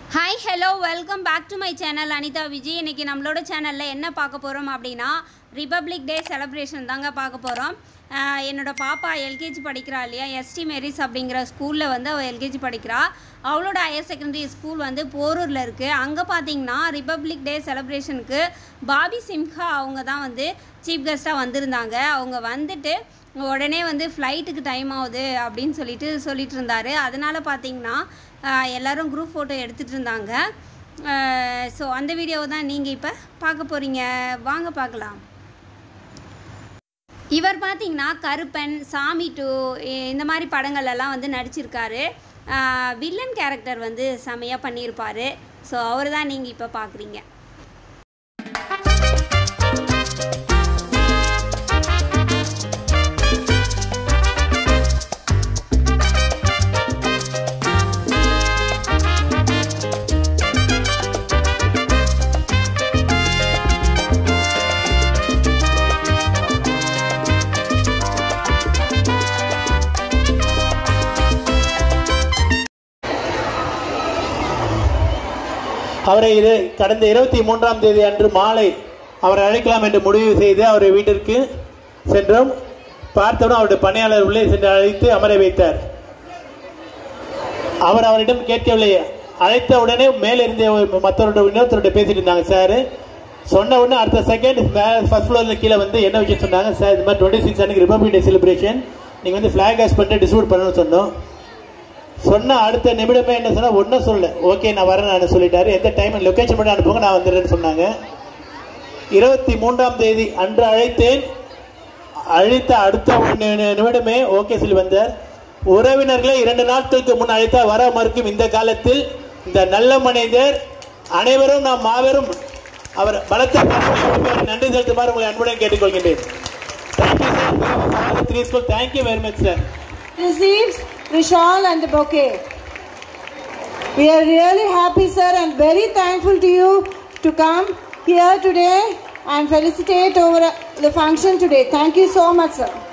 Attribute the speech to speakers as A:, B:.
A: Hi hello welcome back to my channel Anitha Vijay இன்னைக்கு நம்மளோட சேனலில் என்ன பார்க்க போகிறோம் அப்படின்னா ரிபப்ளிக் டே செலிப்ரேஷன் தாங்க பார்க்க போகிறோம் என்னோட பாப்பா எல்கேஜி படிக்கிறா இல்லையா எஸ்டி மேரிஸ் அப்படிங்கிற ஸ்கூலில் வந்து அவள் எல்கேஜி படிக்கிறா அவளோட ஹையர் செகண்டரி ஸ்கூல் வந்து போரூரில் இருக்குது அங்கே பார்த்தீங்கன்னா ரிபப்ளிக் டே செலிப்ரேஷனுக்கு பாபி சிம்ஹா அவங்க தான் வந்து சீஃப் கெஸ்ட்டாக வந்திருந்தாங்க அவங்க வந்துட்டு உடனே வந்து ஃப்ளைட்டுக்கு டைம் ஆகுது அப்படின்னு சொல்லிட்டு சொல்லிட்டு இருந்தாரு அதனால் பார்த்தீங்கன்னா ஆஹ், எல்லாரும் குரூப் ஃபோட்டோ எடுத்துகிட்டு இருந்தாங்க ஸோ அந்த வீடியோவை தான் நீங்கள் இப்போ பார்க்க போகிறீங்க வாங்க பார்க்கலாம் இவர் பார்த்தீங்கன்னா கருப்பன் சாமி டூ இந்த மாதிரி படங்கள் எல்லாம் வந்து நடிச்சிருக்காரு வில்லன் கேரக்டர் வந்து செமையாக பண்ணியிருப்பார் ஸோ அவர் தான் நீங்கள் இப்போ பார்க்குறீங்க
B: அவரை இது கடந்த இருபத்தி மூன்றாம் தேதி அன்று மாலை அவரை அழைக்கலாம் என்று முடிவு செய்து அவரை வீட்டிற்கு சென்றோம் பார்த்தவுடன் அவருடைய பணியாளர் உள்ளே சென்று அழைத்து அமர வைத்தார் அவர் அவரிடம் கேட்கவில்லை அழைத்த உடனே மேலே இருந்த ஒரு மற்றவரோட இன்னொருத்தரோட பேசிட்டு இருந்தாங்க சார் சொன்ன உடனே அடுத்த செகண்ட் ஃபர்ஸ்ட் ஃப்ளோர்ல கீழே வந்து என்ன விஷயம் சொன்னாங்க சார் இந்த மாதிரி டுவெண்ட்டி சிக்ஸ் அன்னைக்கு ரிபப்ளிக் டே செலிப்ரேஷன் நீங்கள் வந்து ஃபிளாக் ஹாஸ் பண்ணிட்டு டிஸ்ட்ரிபியூட் பண்ணணும்னு சொன்னோம் சொன்ன அடுத்த நிமிடமே என்ன சொன்னா ஒன்றும் சொல்லல ஓகே நான் வரேன் நான் சொல்லிட்டாரு எந்த டைம் லொக்கேஷன் மட்டும் அனுப்புங்க நான் வந்துடுறேன்னு சொன்னாங்க இருபத்தி மூன்றாம் தேதி அன்று அழைத்தேன் அழைத்த அடுத்த ஒரு நி- நிமிடமே ஓகே சொல்லி வந்தார் உறவினர்களை இரண்டு நாட்களுக்கு முன் அழைத்தால் வர மறுக்கும் இந்த காலத்தில் இந்த நல்ல மனிதர் அனைவரும் நாம் மாபெரும் அவர் பலத்த பாராட்டுகளுக்கு நன்றி செலுத்துமாறு உங்களை அன்புடன் கேட்டுக்கொள்கின்றேன் thank you sir thank you very much sir
C: receives the shawl and the bouquet. We are really happy, sir, and very thankful to you to come here today and felicitate over the function today. Thank you so much, sir.